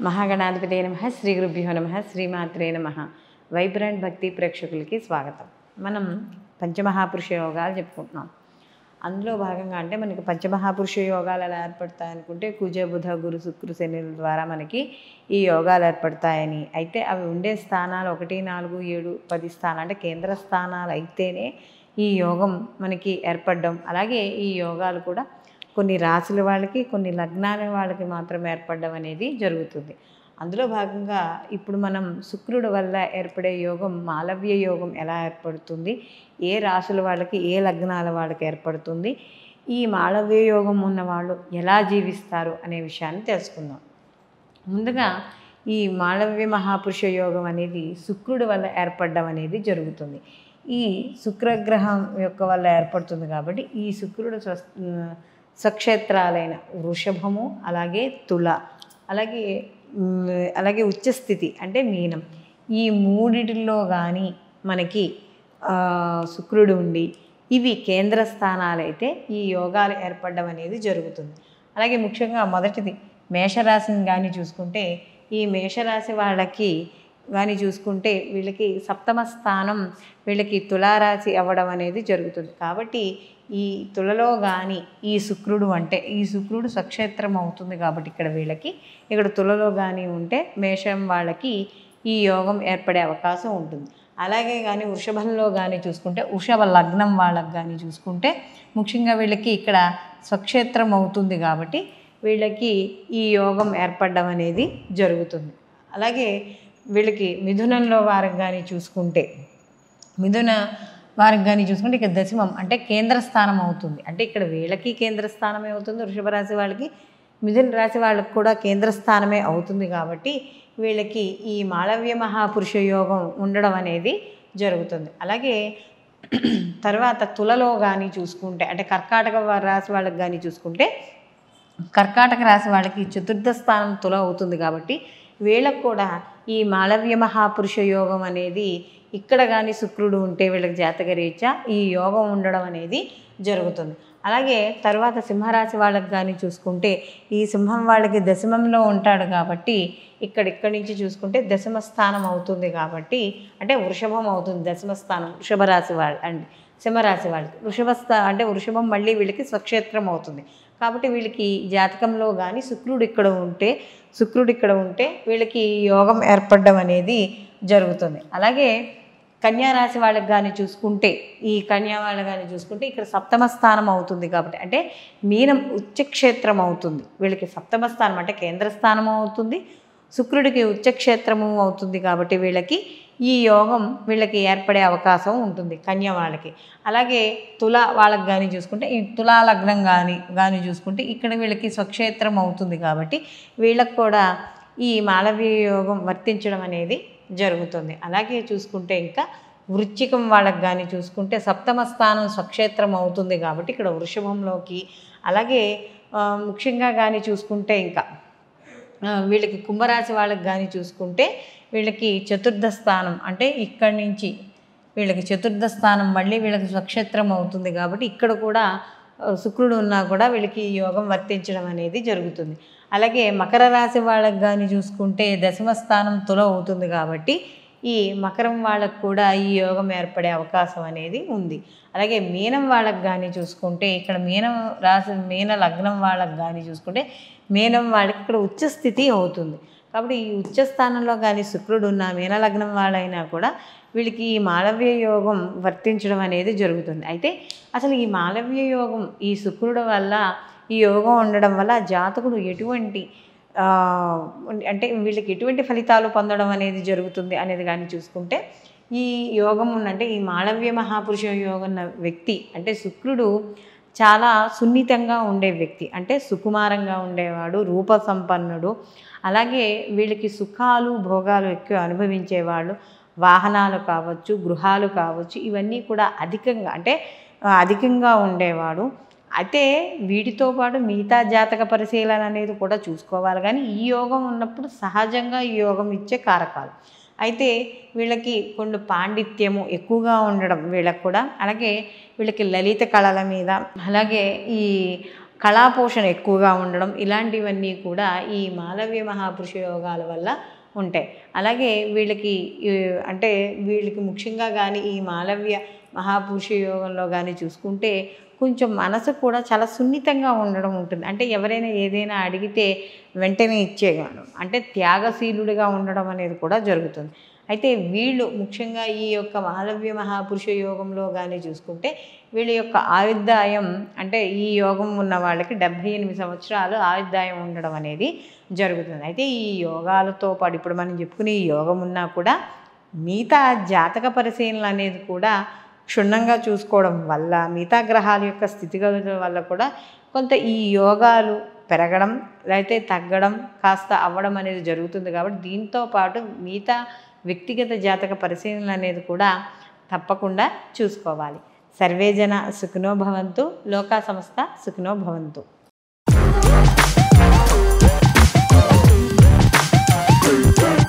మహాగణాధిపతి నమ శ్రీ గురుభ్యో నమ శ్రీమాత్రే నమ వైబ్రెంట్ భక్తి ప్రేక్షకులకి స్వాగతం మనం పంచమహాపురుష యోగాలు చెప్పుకుంటున్నాం అందులో భాగంగా అంటే మనకి పంచమహాపురుష యోగాలు ఎలా ఏర్పడతాయి అనుకుంటే కుజ బుధ గురు శుక్రు శనిల ద్వారా మనకి ఈ యోగాలు ఏర్పడతాయని అయితే అవి ఉండే స్థానాలు ఒకటి నాలుగు ఏడు పది స్థానాలు అంటే కేంద్ర స్థానాలు అయితేనే ఈ యోగం మనకి ఏర్పడడం అలాగే ఈ యోగాలు కూడా కొన్ని రాశుల వాళ్ళకి కొన్ని లగ్నాల వాళ్ళకి మాత్రం ఏర్పడడం అనేది జరుగుతుంది అందులో భాగంగా ఇప్పుడు మనం శుక్రుడు వల్ల ఏర్పడే యోగం మాలవ్య యోగం ఎలా ఏర్పడుతుంది ఏ రాశుల వాళ్ళకి ఏ లగ్నాల వాళ్ళకి ఏర్పడుతుంది ఈ మాలవ్య యోగం ఉన్న వాళ్ళు ఎలా జీవిస్తారు అనే విషయాన్ని తెలుసుకుందాం ముందుగా ఈ మాళవ్య మహాపురుష యోగం అనేది శుక్రుడు వల్ల ఏర్పడడం అనేది జరుగుతుంది ఈ శుక్రగ్రహం యొక్క వల్ల ఏర్పడుతుంది కాబట్టి ఈ శుక్రుడు స్వస్ స్వక్షేత్రాలైన వృషభము అలాగే తుల అలాగే మ్, అలాగే ఉచ్చస్థితి అంటే మీనం ఈ మూడిటిలో కానీ మనకి ఆ, శుక్రుడు ఉండి ఇవి కేంద్ర స్థానాలైతే ఈ యోగాలు ఏర్పడడం అనేది జరుగుతుంది అలాగే ముఖ్యంగా మొదటిది మేషరాశిని కానీ చూసుకుంటే ఈ మేషరాశి వాళ్ళకి కానీ చూసుకుంటే వీళ్ళకి సప్తమ స్థానం వీళ్ళకి తులారాశి అవ్వడం అనేది జరుగుతుంది కాబట్టి ఈ తులలో కానీ ఈ శుక్రుడు అంటే ఈ శుక్రుడు స్వక్షేత్రం అవుతుంది కాబట్టి ఇక్కడ వీళ్ళకి ఇక్కడ తులలో కానీ ఉంటే మేషం వాళ్ళకి ఈ యోగం ఏర్పడే అవకాశం ఉంటుంది అలాగే కానీ వృషభంలో కానీ చూసుకుంటే వృషభ లగ్నం వాళ్ళకి కానీ చూసుకుంటే ముఖ్యంగా వీళ్ళకి ఇక్కడ స్వక్షేత్రం అవుతుంది కాబట్టి వీళ్ళకి ఈ యోగం ఏర్పడడం అనేది జరుగుతుంది అలాగే వీళ్ళకి మిథునంలో వారికి కానీ చూసుకుంటే మిథున వారికి కానీ చూసుకుంటే ఇక్కడ దశమం అంటే కేంద్ర స్థానం అవుతుంది అంటే ఇక్కడ వీళ్ళకి కేంద్ర స్థానమే అవుతుంది వృషభ రాశి వాళ్ళకి మిథున రాశి వాళ్ళకి కూడా కేంద్ర స్థానమే అవుతుంది కాబట్టి వీళ్ళకి ఈ మాళవ్య మహాపురుష యోగం ఉండడం అనేది జరుగుతుంది అలాగే తర్వాత తులలో కానీ చూసుకుంటే అంటే కర్కాటక వా- రాశి వాళ్ళకి కానీ చూసుకుంటే కర్కాటక రాశి వాళ్ళకి చతుర్థ స్థానం తుల అవుతుంది కాబట్టి వీళ్ళకు కూడా ఈ మాళవ్య మహాపురుష యోగం అనేది ఇక్కడ కానీ శుక్రుడు ఉంటే వీళ్ళకి జాతక రీత్యా ఈ యోగం ఉండడం అనేది జరుగుతుంది అలాగే తర్వాత సింహరాశి వాళ్ళకి కానీ చూసుకుంటే ఈ సింహం వాళ్ళకి దశమంలో ఉంటాడు కాబట్టి ఇక్కడ ఇక్కడి నుంచి చూసుకుంటే దశమ స్థానం అవుతుంది కాబట్టి అంటే వృషభం అవుతుంది దశమ స్థానం వృషభ రాశి వాళ్ళు అండి సింహరాశి వాళ్ళకి వృషభ స్థా అంటే వృషభం మళ్ళీ వీళ్ళకి స్వక్షేత్రం అవుతుంది కాబట్టి వీళ్ళకి జాతకంలో కానీ శుక్రుడు ఇక్కడ ఉంటే శుక్రుడు ఇక్కడ ఉంటే వీళ్ళకి ఈ యోగం ఏర్పడడం అనేది జరుగుతుంది అలాగే కన్యా రాశి వాళ్ళకి కానీ చూసుకుంటే ఈ కన్యా వాళ్ళకి కానీ చూసుకుంటే ఇక్కడ సప్తమ స్థానం అవుతుంది కాబట్టి అంటే మీనం ఉచ్చక్షేత్రం అవుతుంది వీళ్ళకి సప్తమ స్థానం అంటే కేంద్ర స్థానం అవుతుంది శుక్రుడికి ఉచ్చక్షేత్రము అవుతుంది కాబట్టి వీళ్ళకి ఈ యోగం వీళ్ళకి ఏర్పడే అవకాశం ఉంటుంది కన్య వాళ్ళకి అలాగే తుల వాళ్ళకి కానీ చూసుకుంటే ఈ తులా లగ్నం కానీ కానీ చూసుకుంటే ఇక్కడ వీళ్ళకి స్వక్షేత్రం అవుతుంది కాబట్టి వీళ్ళకి కూడా ఈ మాళవీయ యోగం వర్తించడం అనేది జరుగుతుంది అలాగే చూసుకుంటే ఇంకా వృశ్చికం వాళ్ళకి కానీ చూసుకుంటే సప్తమ స్థానం స్వక్షేత్రం అవుతుంది కాబట్టి ఇక్కడ వృషభంలోకి అలాగే ఆ, ముఖ్యంగా కానీ చూసుకుంటే ఇంకా ఆ, వీళ్ళకి కుంభరాశి వాళ్ళకి కానీ చూసుకుంటే వీళ్ళకి చతుర్థ స్థానం అంటే ఇక్కడి నుంచి వీళ్ళకి చతుర్థ స్థానం మళ్ళీ వీళ్ళకి స్వక్షేత్రం అవుతుంది కాబట్టి ఇక్కడ కూడా ఆ, శుక్రుడు ఉన్నా కూడా వీళ్ళకి ఈ యోగం వర్తించడం అనేది జరుగుతుంది అలాగే మకర రాశి వాళ్ళకి కానీ చూసుకుంటే దశమ స్థానం తుల అవుతుంది కాబట్టి ఈ మకరం వాళ్ళకు కూడా ఈ యోగం ఏర్పడే అవకాశం అనేది ఉంది అలాగే మీనం వాళ్ళకి కానీ చూసుకుంటే ఇక్కడ మీనం రాశి మీన లగ్నం వాళ్ళకి కానీ చూసుకుంటే మీనం వాళ్ళకి ఇక్కడ ఉచ్చ స్థితి అవుతుంది కాబట్టి ఈ ఉచ్చ స్థానంలో కానీ శుక్రుడు ఉన్న మీన లగ్నం వాళ్ళైనా కూడా వీళ్ళకి ఈ మాళవ్య యోగం వర్తించడం అనేది జరుగుతుంది అయితే అసలు ఈ మాళవ్య యోగం ఈ శుక్రుడు వల్ల ఈ యోగం ఉండడం వల్ల జాతకుడు ఎటువంటి ఆ, అంటే వీళ్ళకి ఎటువంటి ఫలితాలు పొందడం అనేది జరుగుతుంది అనేది కానీ చూసుకుంటే ఈ యోగం ఉన్నంటే ఈ మాళవ్య మహాపురుష యోగం ఉన్న వ్యక్తి అంటే శుక్రుడు చాలా సున్నితంగా ఉండే వ్యక్తి అంటే సుకుమారంగా ఉండేవాడు రూప సంపన్నుడు అలాగే వీళ్ళకి సుఖాలు భోగాలు ఎక్కువ అనుభవించేవాళ్ళు వాహనాలు కావచ్చు గృహాలు కావచ్చు ఇవన్నీ కూడా అధికంగా అంటే ఆ, అధికంగా ఉండేవాడు అయితే వీటితో పాటు మిగతా జాతక పరిశీలన అనేది కూడా చూసుకోవాలి కానీ ఈ యోగం ఉన్నప్పుడు సహజంగా ఈ యోగం ఇచ్చే కారకాలు అయితే వీళ్ళకి కొన్ని పాండిత్యము ఎక్కువగా ఉండడం వీళ్ళకి కూడా అలాగే వీళ్ళకి లలిత కళల మీద అలాగే ఈ కళాపోషణ ఎక్కువగా ఉండడం ఇలాంటివన్నీ కూడా ఈ మాలవ్య మహాపురుష యోగాల వల్ల ఉంటాయి అలాగే వీళ్ళకి ఈ, అంటే వీళ్ళకి ముఖ్యంగా కానీ ఈ మాలవ్య మహాపురుష యోగంలో కానీ చూసుకుంటే కొంచెం మనసు కూడా చాలా సున్నితంగా ఉండడం ఉంటుంది అంటే ఎవరైనా ఏదైనా అడిగితే వెంటనే ఇచ్చేయగలడం అంటే త్యాగశీలుడిగా ఉండడం అనేది కూడా జరుగుతుంది అయితే వీళ్ళు ముఖ్యంగా ఈ యొక్క మాలవ్య మహాపురుష యోగంలో కానీ చూసుకుంటే వీళ్ళ యొక్క ఆయుర్దాయం అంటే ఈ యోగం ఉన్న వాళ్ళకి డెబ్భై ఎనిమిది సంవత్సరాలు ఆయుర్దాయం ఉండడం అనేది జరుగుతుంది అయితే ఈ యోగాలతో పాటు ఇప్పుడు మనం చెప్పుకునే ఈ యోగం ఉన్నా కూడా మిగతా జాతక పరిశీలన అనేది కూడా క్షుణ్ణంగా చూసుకోవడం వల్ల మిగతా గ్రహాల యొక్క స్థితిగతుల వల్ల కూడా కొంత ఈ యోగాలు పెరగడం లేకపోతే తగ్గడం కాస్త అవ్వడం అనేది జరుగుతుంది కాబట్టి దీంతో పాటు మిగతా వ్యక్తిగత జాతక పరిశీలన అనేది కూడా తప్పకుండా చూసుకోవాలి సర్వేజన సుఖినో భవంతు లోకా సంస్థ సుఖినో భవంతు Thank you.